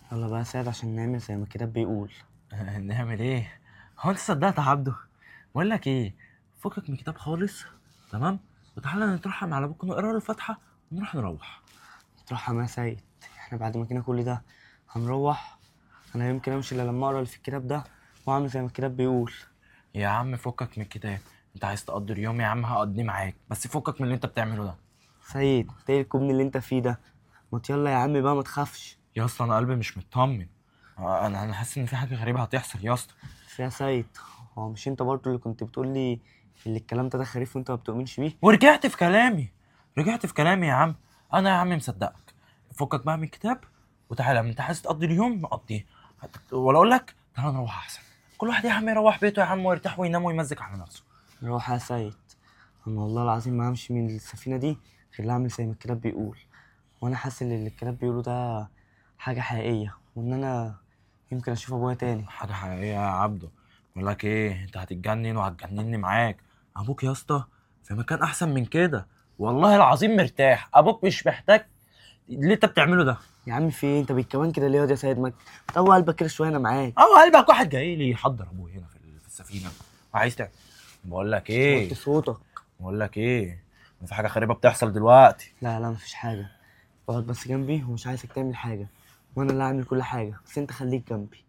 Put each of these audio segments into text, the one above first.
يلا بقى ساعد عشان نعمل زي ما الكتاب بيقول نعمل ايه هو انت صدقت يا عبده بقول لك ايه فكك من الكتاب خالص تمام وتعالى نترحم على ابوك نقرا له الفاتحه ونروح نروح ترحم يا سيد احنا بعد ما كنا كل ده هنروح انا يمكن امشي الا لما اقرا اللي في الكتاب ده واعمل زي ما الكتاب بيقول يا عم فكك من الكتاب انت عايز تقضي اليوم يا عم هقضيه معاك بس فكك من اللي انت بتعمله ده سيد انت ايه الكوبن اللي انت فيه ده ما يلا يا عم بقى ما تخافش يا اسطى انا قلبي مش مطمن آه، انا انا حاسس ان في حاجه غريبه هتحصل يا اسطى يا سيد هو مش انت برضو اللي كنت بتقول لي اللي الكلام ده ده خريف وانت ما بتؤمنش بيه ورجعت في كلامي رجعت في كلامي يا عم انا يا عم مصدقك فكك بقى من الكتاب وتعالى انت عايز تقضي اليوم نقضيه هت- ولا اقول لك تعالى نروح احسن كل واحد يا عم يروح بيته يا عم ويرتاح وينام ويمزج على نفسه روح يا سيد انا والله العظيم ما همشي من السفينه دي غير لا اعمل زي ما الكتاب بيقول وانا حاسس ان اللي الكتاب بيقوله ده حاجه حقيقيه وان انا يمكن اشوف ابويا تاني حاجه حقيقيه يا عبده بقول لك ايه انت هتتجنن وهتجنني معاك ابوك يا اسطى في مكان احسن من كده والله العظيم مرتاح ابوك مش محتاج اللي انت بتعمله ده يا عم في ايه انت بالكمان كده ليه يا سيد ما تقوى قلبك كده شويه انا معاك او قلبك واحد جاي لي يحضر ابوه هنا في في السفينه وعايز تعمل بقول لك ايه وطي صوتك بقول لك ايه في حاجه غريبه بتحصل دلوقتي لا لا مفيش حاجه اقعد بس جنبي ومش عايزك تعمل حاجه وانا اللي هعمل كل حاجه بس انت خليك جنبي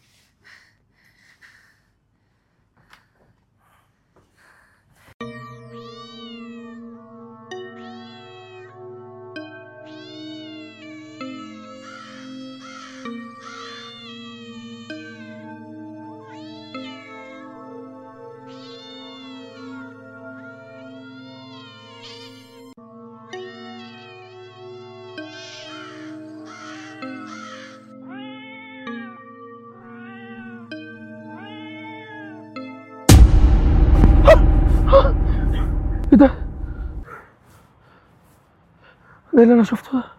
ايه ده؟ ده اللي انا شفته ده؟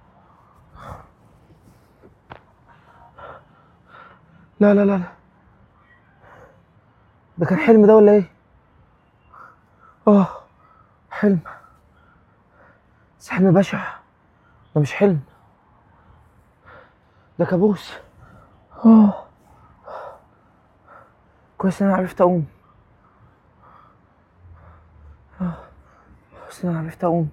لا لا لا لا ده كان حلم ده ولا ايه؟ اه حلم بس حلم بشع ده مش حلم ده كابوس اه كويس ان انا عرفت اقوم بس انا عرفت اقوم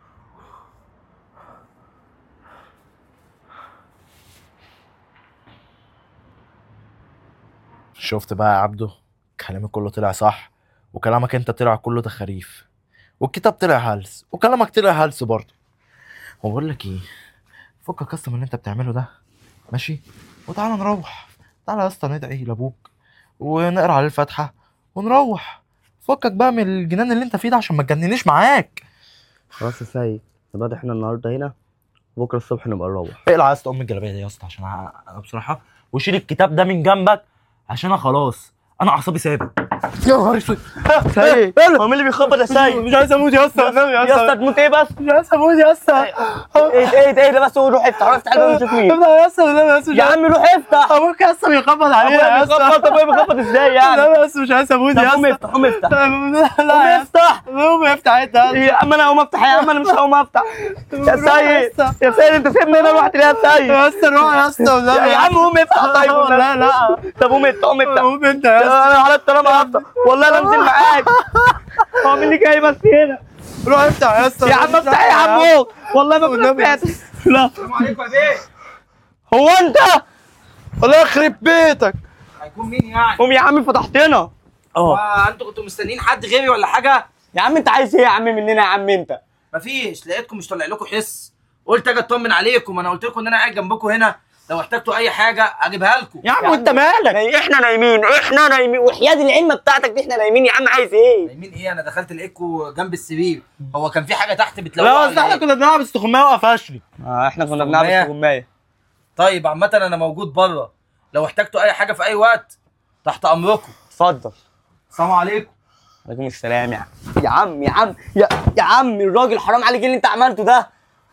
شفت بقى يا عبده كلامي كله طلع صح وكلامك انت طلع كله تخاريف والكتاب طلع هلس وكلامك طلع هلس برضه وبقول لك ايه فكك اصلا من اللي انت بتعمله ده ماشي وتعالى نروح تعالى يا اسطى ندعي لابوك ونقرا عليه الفاتحه ونروح فكك بقى من الجنان اللي انت فيه ده عشان ما تجننيش معاك خلاص يا سيد نبقى احنا النهارده هنا بكره الصبح نبقى نروح اقلع يا اسطى ام الجلابيه دي يا اسطى عشان انا أنا بصراحه وشيل الكتاب ده من جنبك عشان انا خلاص انا اعصابي ثابت يا نهار اسود سيد هو مين اللي بيخبط يا سيد مش عايز اموت يا اسطى والنبي يا اسطى تموت ايه بس مش عايز اموت يا اسطى ايه ايه ده ايه ده بس قول روح افتح روح افتح الباب ونشوف مين ابدا يا اسطى والنبي يا اسطى يا عم روح افتح ابوك يا اسطى بيخبط علينا ابويا يا اسطى بيخبط ابويا بيخبط ازاي يعني لا بس مش عايز اموت طب يا قوم اسطى افتح قوم افتح لا لا قوم يا اسطى افتح قوم افتح انت يا عم انا هقوم افتح يا عم انا مش هقوم افتح يا سيد يا سيد انت سيبني هنا لوحدي ليه يا سيد يا اسطى روح يا اسطى والنبي يا عم قوم افتح طيب والنبي. لا لا طب قوم افتح قوم افتح قوم انت يا اسطى انا على الطلاق هفتح والله لا انزل معاك هو مين اللي جاي بس هنا روح افتح يا اسطى يا عم افتح يا عم والله ما والنبي. كنت فاتح لا السلام عليكم يا بيه هو انت الله يخرب بيتك هيكون مين يعني؟ قوم يا عم فتحتنا اه انتوا كنتوا مستنيين حد غيري ولا حاجه؟ يا عم انت عايز ايه يا عم مننا يا عم انت مفيش لقيتكم مش طالع لكم حس قلت اجي اطمن عليكم انا قلت لكم ان انا قاعد جنبكم هنا لو احتجتوا اي حاجه اجيبها لكم يا عم وانت مالك احنا نايمين احنا نايمين وحياة العلمة بتاعتك دي احنا نايمين يا عم عايز ايه نايمين ايه انا دخلت لقيتكم جنب السرير هو كان في حاجه تحت لا بتلوع اصل احنا كنا بنلعب استغمايه وقفشني اه احنا كنا استغماية. بنلعب استغماية طيب عامه انا موجود بره لو احتجتوا اي حاجه في اي وقت تحت امركم اتفضل السلام عليكم عليكم السلام يا عم يا عم يا عم يا, يا عم الراجل حرام عليك إيه اللي انت عملته ده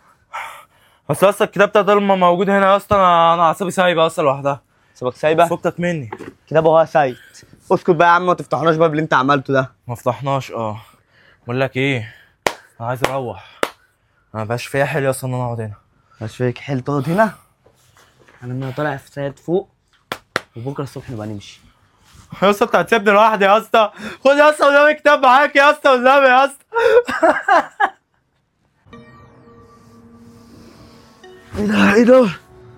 بس يا اسطى الكتاب ده طالما موجود هنا يا اسطى انا انا اعصابي سايبه اصلا لوحدها سيبك سايبه فكك مني كده بقى هو سايب اسكت بقى يا عم ما تفتحناش باب اللي انت عملته ده ما فتحناش اه بقول لك ايه انا عايز اروح انا مبقاش فيا حل يا اسطى ان انا اقعد هنا مش فيك حيل تقعد هنا انا طالع في سيد فوق وبكره الصبح نبقى نمشي يا اسطى انت هتسيبني لوحدي يا اسطى خد يا اسطى قدامي كتاب معاك يا اسطى قدامي يا اسطى ايه ده ايه ده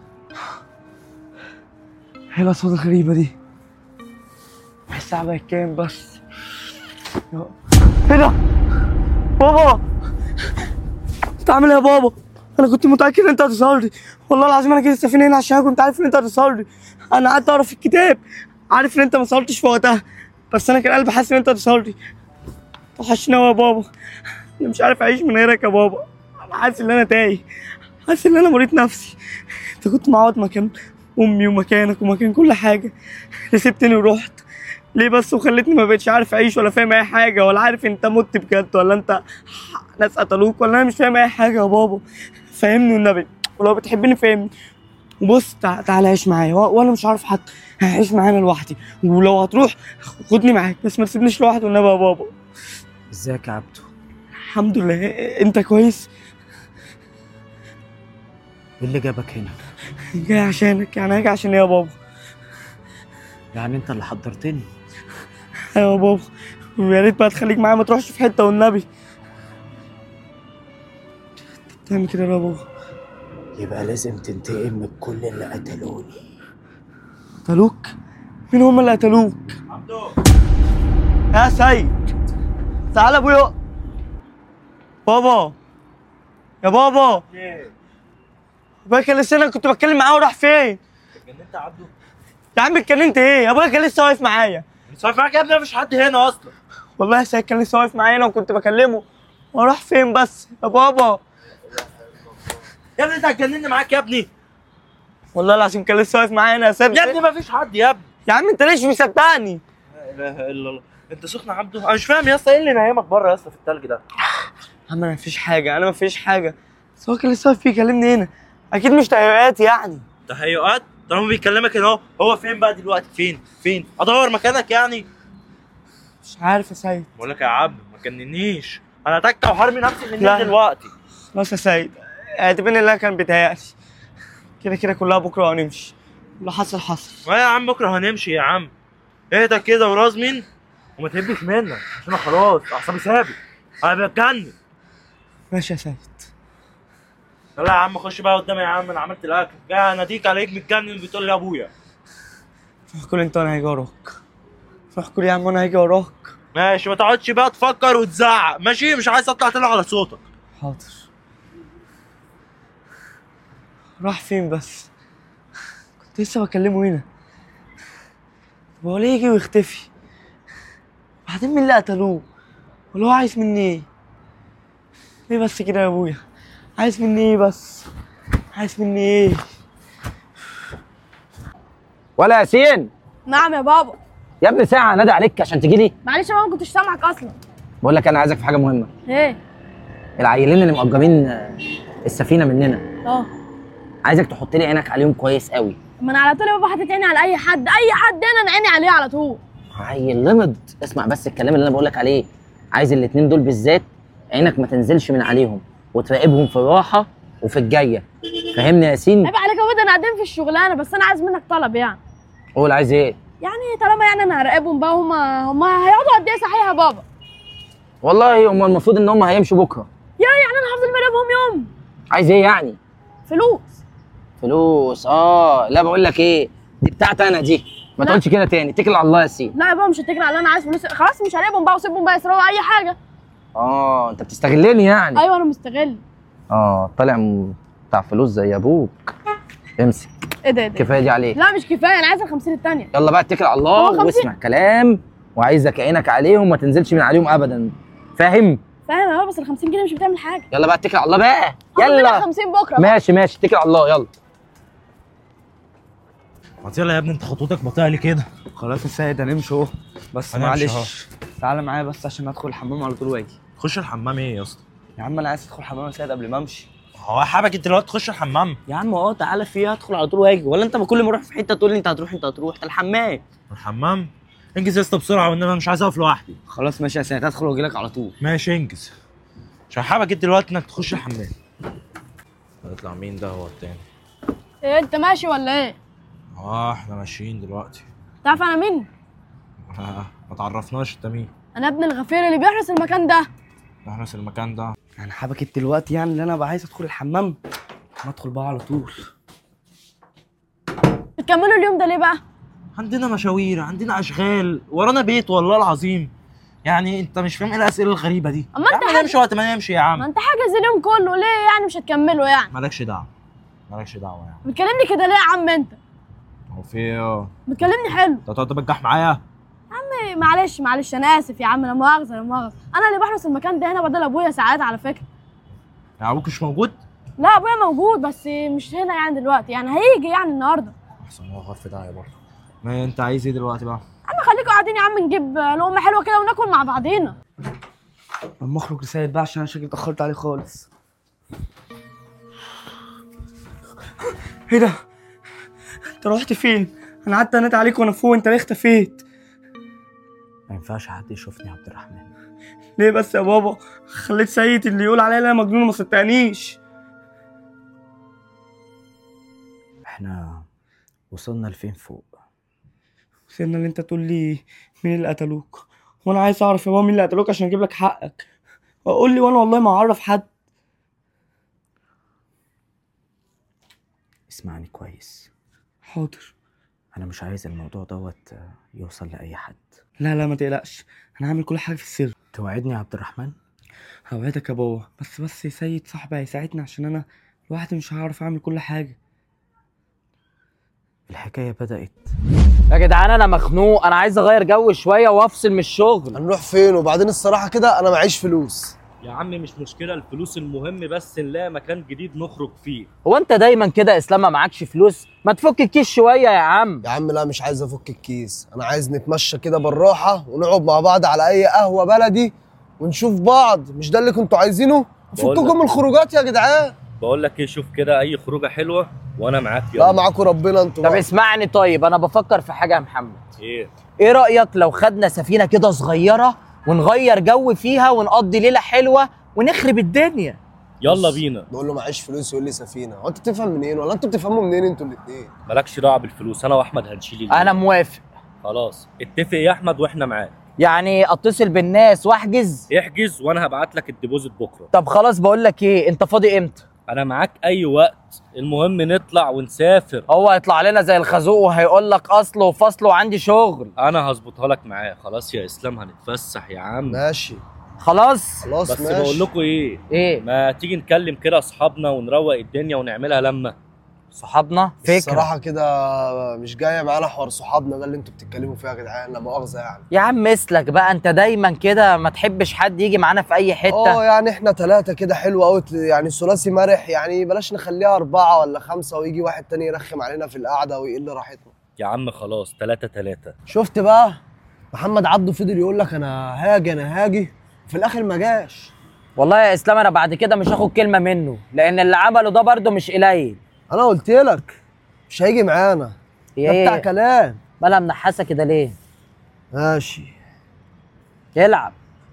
ايه الاصوات الغريبه دي الساعه بقت كام بس يا- ايه ده بابا انت عامل ايه يا بابا انا كنت متاكد ان انت هتظهر لي والله العظيم انا جيت السفينه هنا عشان كنت عارف ان انت هتظهر لي انا قعدت اقرا في الكتاب عارف ان انت ما ظهرتش في وقتها بس انا كان قلبي حاسس ان انت هتظهر لي وحشني أوي يا بابا انا مش عارف اعيش من غيرك يا بابا انا حاسس ان انا تايه حاسس ان انا مريض نفسي انت كنت معوض مكان امي ومكانك ومكان كل حاجه ليه سبتني ورحت ليه بس وخلتني ما بقتش عارف اعيش ولا فاهم اي حاجه ولا عارف انت مت بجد ولا انت ناس قتلوك ولا انا مش فاهم اي حاجه يا بابا فهمني والنبي ولو بتحبني فهمني بص تع- تعالى عيش معايا و- وانا مش عارف حد هعيش معانا لوحدي ولو هتروح خدني معاك بس ما تسيبنيش لوحدي والنبي يا بابا ازيك يا عبدو الحمد لله انت كويس ايه اللي جابك هنا جاي عشانك يعني هاجي عشان ايه يا بابا يعني انت اللي حضرتني ايوه يا بابا ويا ريت بقى تخليك معايا ما تروحش في حته والنبي انت بتعمل كده ليه يا بابا يبقى لازم تنتقم من كل اللي قتلوني قتلوك مين هم اللي قتلوك يا سيد تعالى يا ابويا بابا يا بابا ابويا كان لسه انا كنت بتكلم معاه وراح فين اتجننت يا عبده يا عم اتكلمت ايه ابويا كان لسه واقف معايا صار معاك يا ابني مفيش حد هنا اصلا والله يا سيد كان لسه واقف معايا انا وكنت بكلمه وراح فين بس يا بابا يا ابني انت هتجنني معاك يا ابني والله العظيم كان لسه واقف معايا انا يا سيد يا ابني مفيش حد يا ابني يا عم انت ليش مصدقني لا اله الا الله انت سخن يا عبده انا مش فاهم يا اسطى ايه اللي نايمك بره يا اسطى في التلج ده يا عم انا مفيش حاجه انا مفيش حاجه بس هو كان لسه واقف بيكلمني هنا اكيد مش تهيؤات يعني تهيؤات طالما بيكلمك هنا اهو هو فين بقى دلوقتي فين فين ادور مكانك يعني مش عارف يا سيد بقول لك يا عم ما تجننيش انا تكه وحرمي نفسي من لا. النيل دلوقتي خلاص يا سيد اعتبرني اللي أنا كان بيتهيألي كده كده كلها بكره وهنمشي اللي حصل حصل ما يا عم بكره هنمشي يا عم اهدى كده ورازمن وما تهبش منك عشان أنا خلاص اعصابي ثابت انا بتجنن ماشي يا سيد يلا يا عم خش بقى قدامي يا عم انا عملت الاكل جاي اناديك عليك متجنن بتقول لي يا ابويا روح كل انت وانا هاجي وراك روح كل يا عم وانا هاجي وراك ماشي ما تقعدش بقى تفكر وتزعق ماشي مش عايز اطلع تاني على صوتك حاضر راح فين بس كنت لسه بكلمه هنا طب هو ليه يجي ويختفي بعدين مين اللي قتلوه ولا هو عايز مني ايه ليه بس كده يا ابويا عايز مني ايه بس عايز مني ايه ولا ياسين نعم يا بابا يا ابني ساعة نادى عليك عشان تجي لي معلش يا بابا ما كنتش سامعك اصلا بقول لك انا عايزك في حاجة مهمة ايه العيلين اللي مأجرين آه، السفينة مننا اه عايزك تحط لي عينك عليهم كويس قوي ما انا على طول يا بابا حاطط عيني على اي حد اي حد انا أنا عيني عليه على طول عيل لمض اسمع بس الكلام اللي انا بقول لك عليه عايز الاتنين دول بالذات عينك ما تنزلش من عليهم وتراقبهم في الراحة وفي الجاية فهمني يا ياسين عيب عليك يا بابا انا قاعدين في الشغلانه بس انا عايز منك طلب يعني قول عايز ايه يعني طالما يعني انا هراقبهم بقى هما هما هيقعدوا قد ايه صحيح يا بابا والله هم المفروض ان هم هيمشوا بكرة يا يعني انا هفضل براقبهم يوم عايز ايه يعني فلوس فلوس اه لا بقول لك ايه دي بتاعتي انا دي ما لا. تقولش كده تاني اتكل على الله يا ياسين لا يا بابا مش هتجري على انا عايز فلوس خلاص مش هراقبهم بقى وسيبهم بقى يسرقوا اي حاجه اه انت بتستغلني يعني ايوه انا مستغل اه طالع م- بتاع فلوس زي ابوك امسك ايه ده ايه ده كفايه دي عليك لا مش كفايه انا عايز ال 50 الثانيه يلا بقى اتكل على هو الله خمسين؟ واسمع كلام وعايزك عينك عليهم ما تنزلش من عليهم ابدا فاهم فاهم يا بابا بس ال 50 جنيه مش بتعمل حاجه يلا بقى اتكل على الله بقى هاخد منك يلا 50 بكره بقى. ماشي ماشي اتكل على الله يلا ما يلا يا ابني انت خطوتك بطيئه ليه كده خلاص يا سيد هنمشي اهو بس هنمشي معلش تعالى معايا بس عشان ادخل الحمام على طول واجي خش الحمام ايه يا اسطى يا عم انا عايز ادخل الحمام يا سيد قبل ما امشي هو حابك انت دلوقتي تخش الحمام يا عم اه تعالى فيها ادخل على طول واجي ولا انت كل ما اروح في حته تقول لي انت هتروح انت هتروح ده الحمام الحمام انجز يا اسطى بسرعه وان انا مش عايز اقف لوحدي خلاص ماشي يا سيد هدخل واجي لك على طول ماشي انجز عشان حابك انت دلوقتي انك تخش الحمام هيطلع مين ده هو التاني ايه انت ماشي ولا ايه اه احنا ماشيين دلوقتي تعرف انا مين ما تعرفناش انت مين انا ابن الغفير اللي بيحرس المكان ده احنا في المكان ده انا حبكت دلوقتي يعني اللي انا بقى عايز ادخل الحمام ما ادخل بقى على طول بتكملوا اليوم ده ليه بقى عندنا مشاوير عندنا اشغال ورانا بيت والله العظيم يعني انت مش فاهم ايه الاسئله الغريبه دي أما يا أنت عم حاج- نمشي وقت ما نمشي يا ما عم انت حاجز اليوم كله ليه يعني مش هتكمله يعني مالكش دعوه مالكش دعوه يعني بتكلمني كده ليه يا عم انت هو في ايه بتكلمني حلو انت هتقعد تبجح معايا إيه، معلش معلش انا اسف يا عم لا مؤاخذه لا مؤاخذه انا اللي بحرس المكان ده هنا بدل ابويا ساعات على فكره يعني ابوك مش موجود لا ابويا موجود بس مش هنا يعني دلوقتي يعني هيجي يعني النهارده احسن هو غرف داعي برضه ما انت عايز ايه دلوقتي بقى اما خليكم قاعدين يا عم نجيب لقمه حلوه كده وناكل مع بعضينا لما اخرج لسيد بقى عشان انا شكلي اتاخرت عليه خالص ايه ده انت رحت فين انا قعدت انادي عليك وانا فوق انت ليه اختفيت ما ينفعش حد يشوفني يا عبد الرحمن ليه بس يا بابا خليت سيد اللي يقول عليا إن انا مجنون وما صدقنيش احنا وصلنا لفين فوق سيبنا اللي انت تقول لي مين اللي قتلوك وانا عايز اعرف يا بابا مين اللي قتلوك عشان اجيب لك حقك وقول لي وانا والله ما اعرف حد اسمعني كويس حاضر انا مش عايز الموضوع دوت يوصل لاي حد لا لا ما تقلقش انا هعمل كل حاجه في السر توعدني يا عبد الرحمن هوعدك يا بابا بس بس يا سيد صاحبي هيساعدني عشان انا لوحدي مش هعرف اعمل كل حاجه الحكايه بدات يا جدعان انا مخنوق انا عايز اغير جو شويه وافصل من الشغل هنروح فين وبعدين الصراحه كده انا معيش فلوس يا عم مش مشكلة الفلوس المهم بس نلاقي مكان جديد نخرج فيه هو انت دايما كده يا اسلام ما معكش فلوس ما تفك الكيس شويه يا عم يا عم لا مش عايز افك الكيس انا عايز نتمشى كده بالراحه ونقعد مع بعض على اي قهوه بلدي ونشوف بعض مش ده اللي كنتوا عايزينه بقول فككم لك. من الخروجات يا جدعان بقول لك ايه شوف كده اي خروجة حلوة وانا معاك لا يلا معاكم ربنا انتوا طب بقى. اسمعني طيب انا بفكر في حاجه يا محمد ايه ايه رايك لو خدنا سفينه كده صغيره ونغير جو فيها ونقضي ليله حلوه ونخرب الدنيا يلا بينا نقول له معيش فلوس يقول لي سفينه هو انت بتفهم منين ولا انتوا بتفهموا منين انتوا الاثنين مالكش دعوة بالفلوس انا واحمد هنشيل الليل. انا موافق خلاص اتفق يا احمد واحنا معاك يعني اتصل بالناس واحجز احجز وانا هبعت لك الديبوزيت بكرة طب خلاص بقول لك ايه انت فاضي امتى انا معاك اي وقت المهم نطلع ونسافر هو هيطلع لنا زي الخازوق وهيقول لك اصله وفصله وعندي شغل انا هظبطها لك معاه خلاص يا اسلام هنتفسح يا عم ماشي خلاص خلاص بس ماشي بقول لكم ايه ايه ما تيجي نكلم كده اصحابنا ونروق الدنيا ونعملها لما صحابنا فكره الصراحه كده مش جايه معانا حوار صحابنا ده اللي انتوا بتتكلموا فيها يا جدعان لا مؤاخذه يعني يا عم مثلك بقى انت دايما كده ما تحبش حد يجي معانا في اي اه حته يعني احنا ثلاثة كده حلو قوي يعني ثلاثي مرح يعني بلاش نخليها أربعة ولا خمسة ويجي واحد تاني يرخم علينا في القعدة ويقل راحتنا يا عم خلاص تلاتة تلاتة شفت بقى محمد عبده فضل يقول لك أنا هاجي أنا هاجي في الآخر ما جاش والله يا اسلام انا بعد كده مش هاخد كلمه منه لان اللي عمله ده برده مش قليل أنا قلت لك مش هيجي معانا ده هي بتاع ايه كلام مالها منحسه كده ليه ماشي يلعب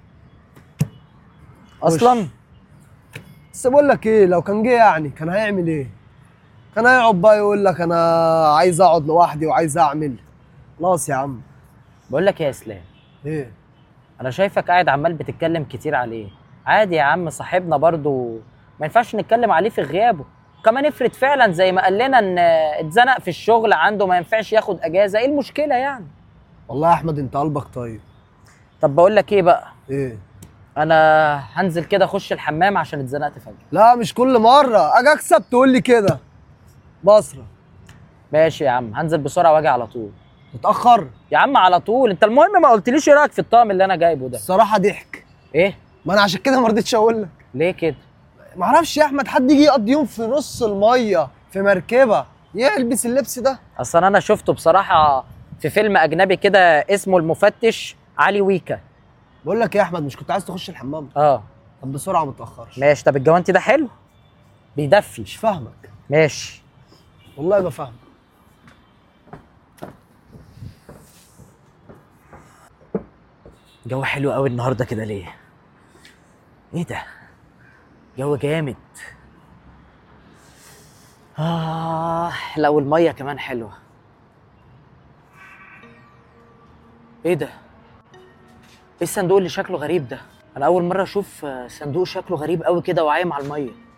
اصلا بس بقول لك إيه لو كان جه يعني كان هيعمل إيه؟ كان هيقعد بقى يقول لك أنا عايز أقعد لوحدي وعايز أعمل خلاص يا عم بقول لك يا اسلام إيه؟ انا شايفك قاعد عمال بتتكلم كتير عليه عادي يا عم صاحبنا برضو ما ينفعش نتكلم عليه في غيابه كمان افرض فعلا زي ما قال لنا ان اتزنق في الشغل عنده ما ينفعش ياخد اجازه ايه المشكله يعني والله يا أحمد أنت قلبك طيب طب بقول لك ايه بقى إيه؟ انا هنزل كده اخش الحمام عشان اتزنقت فجاه لا مش كل مرة أجي أكسب تقول لي كده بصرة ماشي يا عم هنزل بسرعه واجي على طول متأخر يا عم على طول انت المهم ما قلتليش ايه رايك في الطقم اللي انا جايبه ده الصراحة ضحك ايه ما أنا عشان كده ما رضيتش أقول لك ليه كده معرفش يا أحمد حد يجي يقضي يوم في نص المية في مركبة يلبس اللبس ده اصلا انا شفته بصراحه في فيلم اجنبي كده اسمه المفتش علي ويكا بقول لك إيه يا أحمد مش كنت عايز تخش الحمام اه طب بسرعة ما تتأخرش ماشي طب الجوانتي ده حلو بيدفي مش فاهمك ماشي والله ما فاهمك جو حلو قوي النهارده كده ليه ايه ده جو جامد آه لو المية كمان حلوة ايه ده؟ ايه الصندوق اللي شكله غريب ده؟ انا اول مرة اشوف آه، صندوق شكله غريب قوي كده وعايم على المية